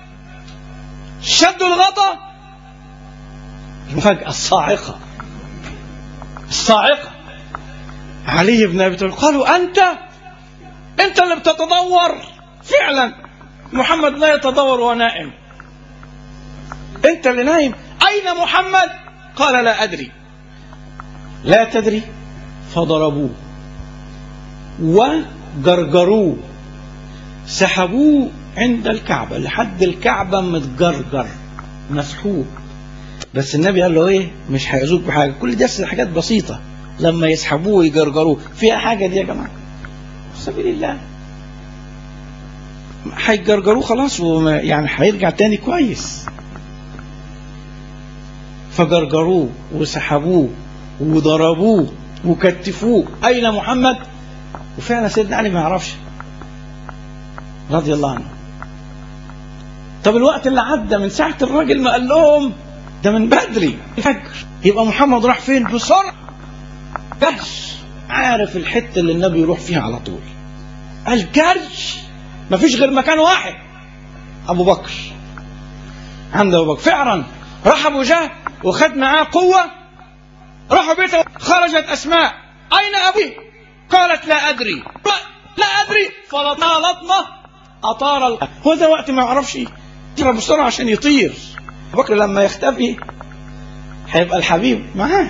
شدوا الغطا المفاجأة الصاعقة الصاعقة علي بن ابي طالب قالوا انت انت اللي بتتدور فعلا محمد لا يتدور وهو نائم انت اللي نايم اين محمد قال لا ادري لا تدري فضربوه وجرجروه سحبوه عند الكعبة لحد الكعبة متجرجر مسحوب بس النبي قال له ايه مش هيأذوك بحاجة كل دي أصل حاجات بسيطة لما يسحبوه ويجرجروه فيها حاجة دي يا جماعة في سبيل الله هيجرجروه خلاص وما- يعني هيرجع تاني كويس فجرجروه وسحبوه وضربوه وكتفوه أين محمد وفعلا سيدنا علي ما يعرفش رضي الله عنه طب الوقت اللي عدى من ساعة الراجل ما قال لهم ده من بدري الفجر يبقى محمد راح فين بسرعة جرش عارف الحتة اللي النبي يروح فيها على طول الجرش مفيش غير مكان واحد أبو بكر عند أبو بكر فعلا راح أبو جهل وخد معاه قوة راحوا بيته خرجت أسماء أين أبي قالت لا أدري لا أدري فلطها لطمة أطار ال... هو ده وقت ما يعرفش يطير بسرعة عشان يطير أبو بكر لما يختفي هيبقى الحبيب معاه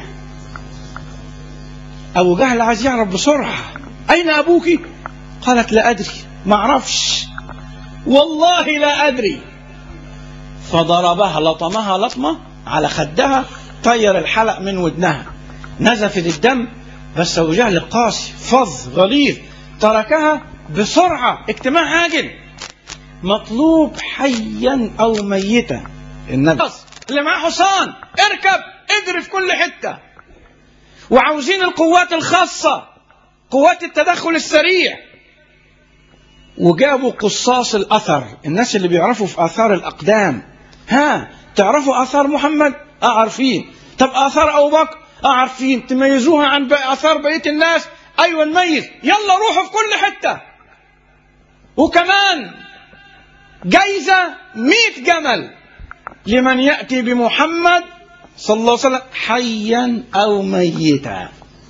أبو جهل عايز يعرف بسرعة أين أبوك قالت لا أدري ما أعرفش والله لا أدري فضربها لطمها لطمة على خدها طير الحلق من ودنها نزفت الدم بس أبو جهل قاسي فظ غليظ تركها بسرعة اجتماع عاجل مطلوب حيا أو ميتا النبي اللي معاه حصان اركب اجري في كل حتة وعاوزين القوات الخاصة قوات التدخل السريع وجابوا قصاص الأثر الناس اللي بيعرفوا في آثار الأقدام ها تعرفوا آثار محمد آه عارفين طب آثار أبو بكر آه عارفين تميزوها عن بقى آثار بقية الناس أيوة نميز يلا روحوا في كل حتة وكمان جايزة مئة جمل لمن يأتي بمحمد صلى الله عليه وسلم حيا أو ميتا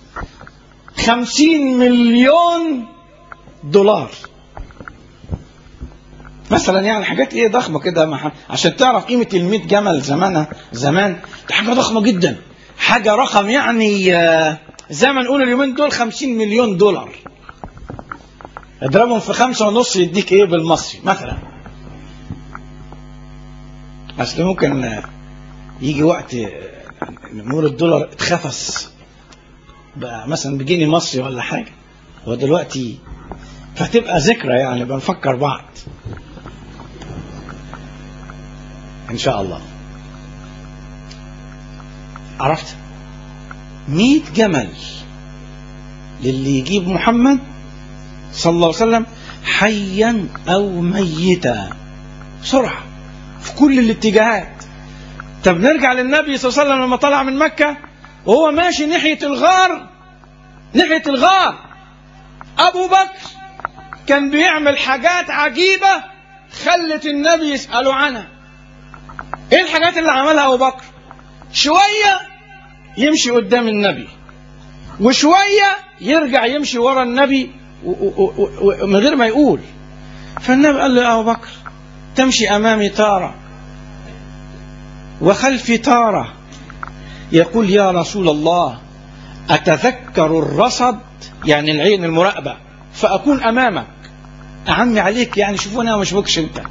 خمسين مليون دولار مثلا يعني حاجات ايه ضخمه كده مع- عشان تعرف قيمه ال 100 جمل زمانها زمان دي حاجه ضخمه جدا حاجه رقم يعني آه، زي ما نقول اليومين دول 50 مليون دولار اضربهم في خمسة ونص يديك ايه بالمصري مثلا اصل ممكن آه، يجي وقت آه، نقول الدولار اتخفص بقى مثلا بجنيه مصري ولا حاجه هو دلوقتي فتبقى ذكرى يعني بنفكر بعض ان شاء الله عرفت مئة جمل للي يجيب محمد صلى الله عليه وسلم حيا او ميتا بسرعه في كل الاتجاهات طب نرجع للنبي صلى الله عليه وسلم لما طلع من مكه وهو ماشي ناحيه الغار ناحيه الغار ابو بكر كان بيعمل حاجات عجيبه خلت النبي يساله عنها ايه الحاجات اللي عملها ابو بكر شويه يمشي قدام النبي وشويه يرجع يمشي ورا النبي و- و- و- و- من غير ما يقول فالنبي قال له يا ابو بكر تمشي امامي تاره وخلفي تاره يقول يا رسول الله اتذكر الرصد يعني العين المراقبه فاكون امامك اعمي عليك يعني شوفوني انا مش بكش انت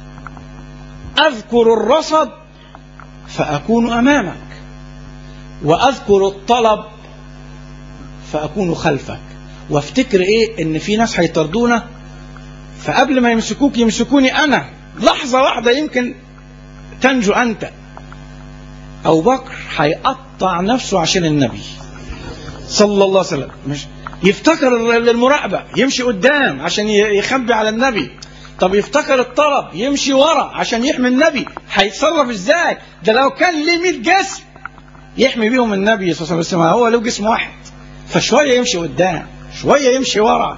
أذكر الرصد فأكون أمامك وأذكر الطلب فأكون خلفك وافتكر إيه إن في ناس هيطردونا فقبل ما يمسكوك يمسكوني أنا لحظة واحدة يمكن تنجو أنت أبو بكر هيقطع نفسه عشان النبي صلى الله عليه وسلم مش يفتكر المراقبة يمشي قدام عشان يخبي على النبي طب يفتكر الطلب يمشي ورا عشان يحمي النبي هيتصرف ازاي ده لو كان ليه 100 جسم يحمي بيهم النبي صلى الله عليه وسلم هو له جسم واحد فشوية يمشي قدام شوية يمشي ورا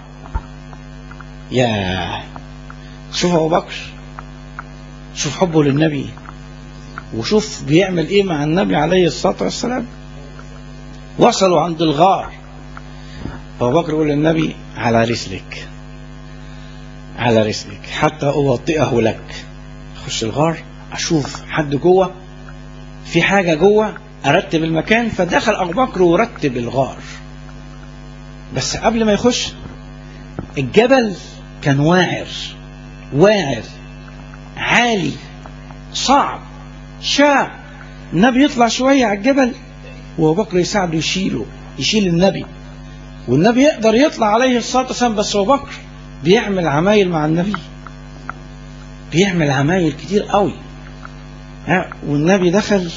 يا شوف أبو بكر شوف حبه للنبي وشوف بيعمل ايه مع النبي عليه الصلاة والسلام وصلوا عند الغار أبو بكر يقول للنبي على رسلك على رسلك حتى أوطئه لك أخش الغار أشوف حد جوه في حاجة جوه أرتب المكان فدخل أبو بكر ورتب الغار بس قبل ما يخش الجبل كان واعر واعر عالي صعب شاع النبي يطلع شوية على الجبل وأبو بكر يساعده يشيله يشيل النبي والنبي يقدر يطلع عليه الصلاة والسلام بس أبو بكر بيعمل عمايل مع النبي بيعمل عمايل كتير قوي والنبي دخل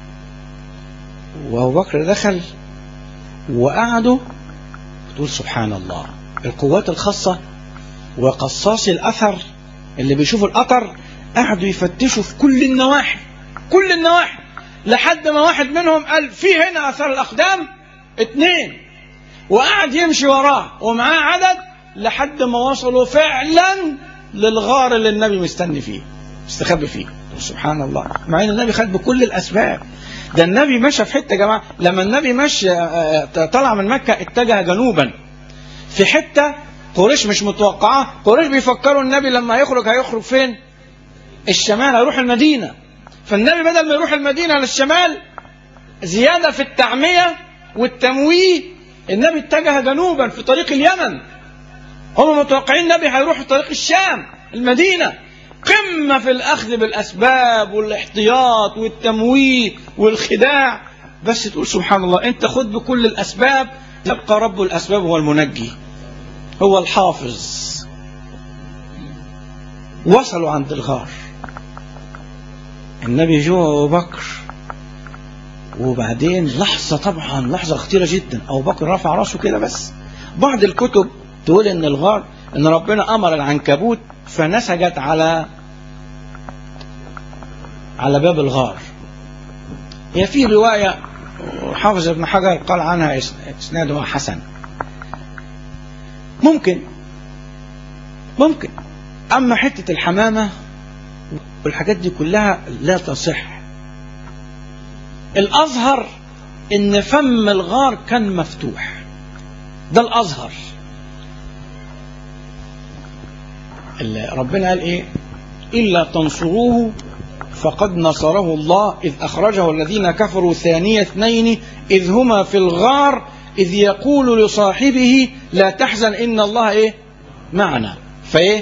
وابو بكر دخل وقعدوا تقول سبحان الله القوات الخاصة وقصاصي الأثر اللي بيشوفوا الأثر قعدوا يفتشوا في كل النواحي كل النواحي لحد ما واحد منهم قال في هنا أثر الأقدام اتنين وقعد يمشي وراه ومعاه عدد لحد ما وصلوا فعلا للغار اللي النبي مستني فيه مستخبي فيه سبحان الله مع ان النبي خد بكل الاسباب ده النبي مشى في حته يا جماعه لما النبي مشى طلع من مكه اتجه جنوبا في حته قريش مش متوقعاه قريش بيفكروا النبي لما يخرج هيخرج فين الشمال هيروح المدينه فالنبي بدل ما يروح المدينه للشمال زياده في التعميه والتمويه النبي اتجه جنوبا في طريق اليمن هم متوقعين النبي هيروح في طريق الشام المدينه قمة في الأخذ بالأسباب والاحتياط والتمويه والخداع بس تقول سبحان الله أنت خد بكل الأسباب يبقى رب الأسباب هو المنجي هو الحافظ وصلوا عند الغار النبي جوه أبو بكر وبعدين لحظة طبعا لحظة خطيرة جدا أبو بكر رفع راسه كده بس بعض الكتب تقول إن الغار إن ربنا أمر العنكبوت فنسجت على على باب الغار هي في رواية حافظ ابن حجر قال عنها إسنادها حسن ممكن ممكن أما حتة الحمامة والحاجات دي كلها لا تصح الأظهر إن فم الغار كان مفتوح ده الأظهر ربنا قال إيه إلا تنصروه فقد نصره الله إذ أخرجه الذين كفروا ثانية اثنين إذ هما في الغار إذ يقول لصاحبه لا تحزن إن الله إيه معنا فإيه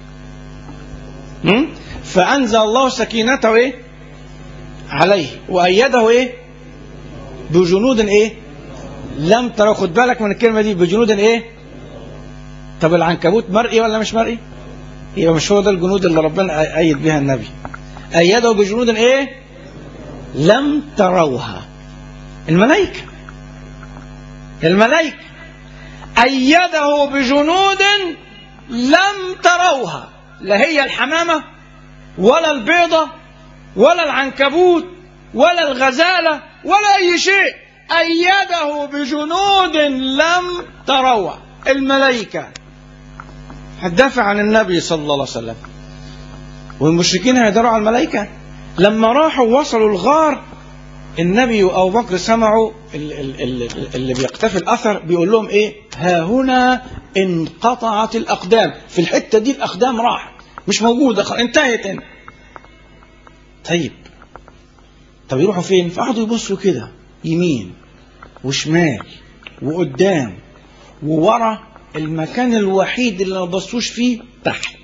م? فأنزل الله سكينته إيه عليه وأيده إيه بجنود إيه لم ترى خد بالك من الكلمة دي بجنود إيه طب العنكبوت مرئي ولا مش مرئي يبقى مش هو ده الجنود اللي ربنا أيد بها النبي أيده بجنود إيه لم تروها الملائكة الملائكة أيده بجنود لم تروها لا هي الحمامة ولا البيضة ولا العنكبوت ولا الغزالة ولا أي شيء أيده بجنود لم تروها الملائكة هتدافع عن النبي صلى الله عليه وسلم والمشركين هيداروا على الملائكة لما راحوا وصلوا الغار النبي وأبو بكر سمعوا اللي بيقتفي الأثر بيقول لهم إيه ها هنا انقطعت الأقدام في الحتة دي الأقدام راحت مش موجودة انتهت انت. طيب طب يروحوا فين فقعدوا يبصوا كده يمين وشمال وقدام وورا المكان الوحيد اللي ما بصوش فيه تحت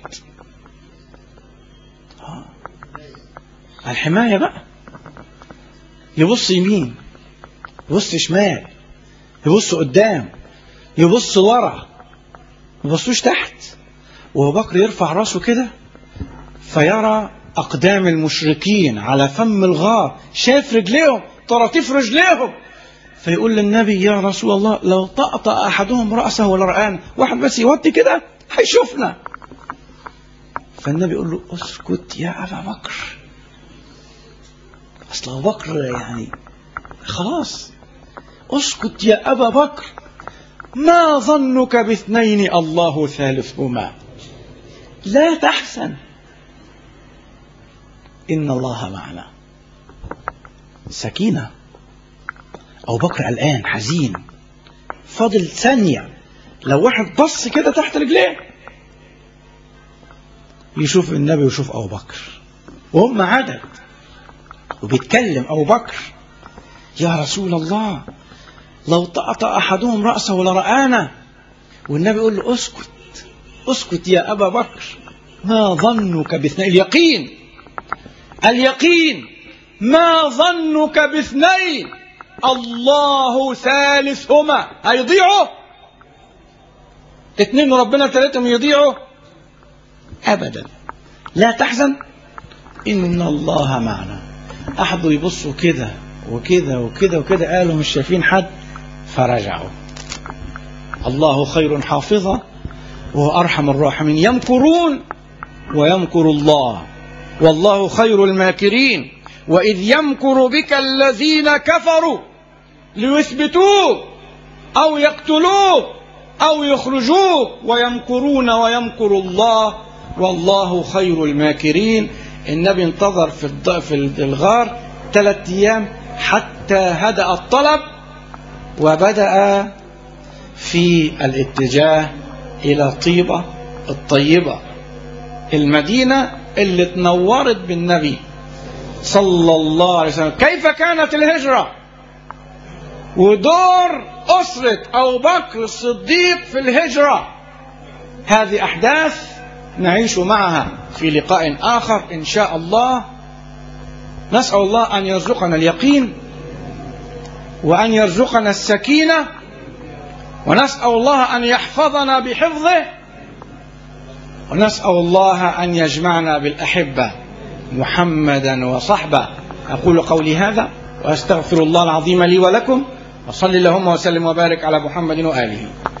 آه. الحماية بقى يبص يمين يبص شمال يبص قدام يبص ورا ما يبصوش تحت وابو بكر يرفع راسه كده فيرى أقدام المشركين على فم الغار شاف رجليهم طراطيف رجليهم فيقول للنبي يا رسول الله لو طأطأ أحدهم رأسه ولا رآنا واحد بس يوطي كده هيشوفنا فالنبي يقول له اسكت يا أبا بكر أصل أبو بكر يعني خلاص اسكت يا أبا بكر ما ظنك باثنين الله ثالثهما لا تحزن إن الله معنا سكينة أبو بكر قلقان حزين فاضل ثانية لو واحد بص كده تحت رجليه يشوف النبي ويشوف أبو بكر وهم عدد وبيتكلم أبو بكر يا رسول الله لو طأطأ أحدهم رأسه لرآنا والنبي يقول له اسكت اسكت يا أبا بكر ما ظنك باثنين اليقين اليقين ما ظنك باثنين الله ثالثهما هيضيعوا اتنين ربنا ثلاثهم يضيعوا ابدا لا تحزن ان الله معنا احدوا يبصوا كده وكده وكده وكده قالوا مش شايفين حد فرجعوا الله خير حافظا وهو ارحم الراحمين يمكرون ويمكر الله والله خير الماكرين واذ يمكر بك الذين كفروا ليثبتوك او يقتلوك او يخرجوك ويمكرون ويمكر الله والله خير الماكرين النبي انتظر في في الغار ثلاثة ايام حتى هدأ الطلب وبدأ في الاتجاه الى طيبة الطيبة المدينة اللي تنورت بالنبي صلى الله عليه وسلم كيف كانت الهجرة ودور أسرة أبو بكر الصديق في الهجرة هذه أحداث نعيش معها في لقاء آخر إن شاء الله نسأل الله أن يرزقنا اليقين وأن يرزقنا السكينة ونسأل الله أن يحفظنا بحفظه ونسأل الله أن يجمعنا بالأحبة محمدا وصحبه أقول قولي هذا وأستغفر الله العظيم لي ولكم وصل اللهم وسلم وبارك على محمد وآله